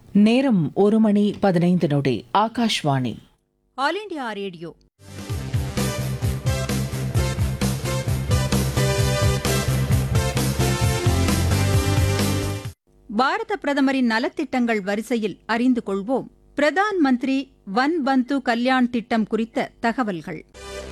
நேரம் ஒரு மணி பதினைந்து நொடி Akashvani all India radio Bharata பிரதமரின் நலத்திட்டங்கள் வரிசையில் அறிந்து கொள்வோம் பிரதான் மந்திரி வன் பந்து கல்யாண் திட்டம் குறித்த தகவல்கள்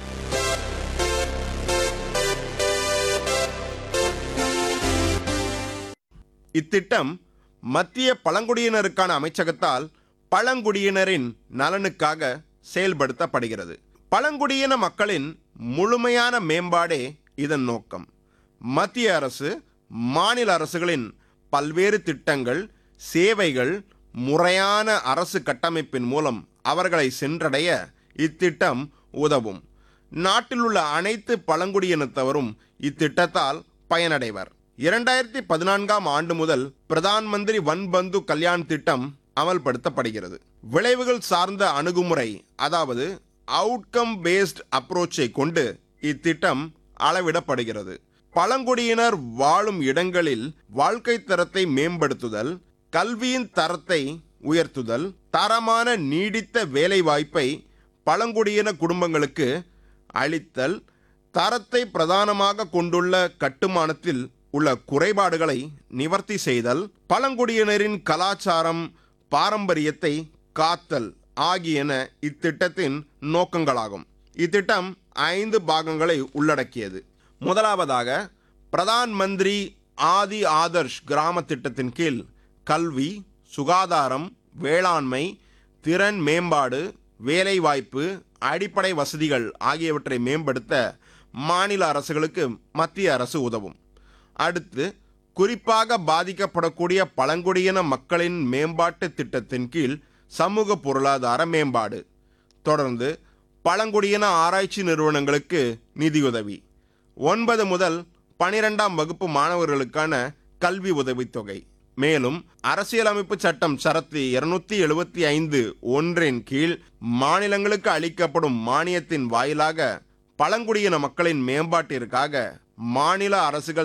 இத்திட்டம் மத்திய பழங்குடியினருக்கான அமைச்சகத்தால் பழங்குடியினரின் நலனுக்காக செயல்படுத்தப்படுகிறது பழங்குடியின மக்களின் முழுமையான மேம்பாடே இதன் நோக்கம் மத்திய அரசு மாநில அரசுகளின் பல்வேறு திட்டங்கள் சேவைகள் முறையான அரசு கட்டமைப்பின் மூலம் அவர்களை சென்றடைய இத்திட்டம் உதவும் நாட்டில் உள்ள அனைத்து பழங்குடியினத்தவரும் இத்திட்டத்தால் பயனடைவர் இரண்டாயிரத்தி பதினான்காம் ஆண்டு முதல் பிரதான் மந்திரி வன் பந்து கல்யாண் திட்டம் அமல்படுத்தப்படுகிறது விளைவுகள் சார்ந்த அணுகுமுறை அதாவது அவுட்கம் பேஸ்ட் அப்ரோச்சை கொண்டு இத்திட்டம் அளவிடப்படுகிறது பழங்குடியினர் வாழும் இடங்களில் வாழ்க்கை தரத்தை மேம்படுத்துதல் கல்வியின் தரத்தை உயர்த்துதல் தரமான நீடித்த வேலைவாய்ப்பை பழங்குடியின குடும்பங்களுக்கு அளித்தல் தரத்தை பிரதானமாக கொண்டுள்ள கட்டுமானத்தில் உள்ள குறைபாடுகளை நிவர்த்தி செய்தல் பழங்குடியினரின் கலாச்சாரம் பாரம்பரியத்தை காத்தல் ஆகியன இத்திட்டத்தின் நோக்கங்களாகும் இத்திட்டம் ஐந்து பாகங்களை உள்ளடக்கியது முதலாவதாக பிரதான் மந்திரி ஆதி ஆதர்ஷ் கிராம திட்டத்தின் கீழ் கல்வி சுகாதாரம் வேளாண்மை திறன் மேம்பாடு வேலைவாய்ப்பு அடிப்படை வசதிகள் ஆகியவற்றை மேம்படுத்த மாநில அரசுகளுக்கு மத்திய அரசு உதவும் அடுத்து குறிப்பாக பாதிக்கப்படக்கூடிய பழங்குடியின மக்களின் மேம்பாட்டு திட்டத்தின் கீழ் சமூக பொருளாதார மேம்பாடு தொடர்ந்து பழங்குடியின ஆராய்ச்சி நிறுவனங்களுக்கு நிதியுதவி ஒன்பது முதல் பனிரெண்டாம் வகுப்பு மாணவர்களுக்கான கல்வி உதவித்தொகை மேலும் அரசியலமைப்பு சட்டம் சரத்து இருநூத்தி எழுபத்தி ஐந்து ஒன்றின் கீழ் மாநிலங்களுக்கு அளிக்கப்படும் மானியத்தின் வாயிலாக பழங்குடியின மக்களின் மேம்பாட்டிற்காக மாநில அரசுகள்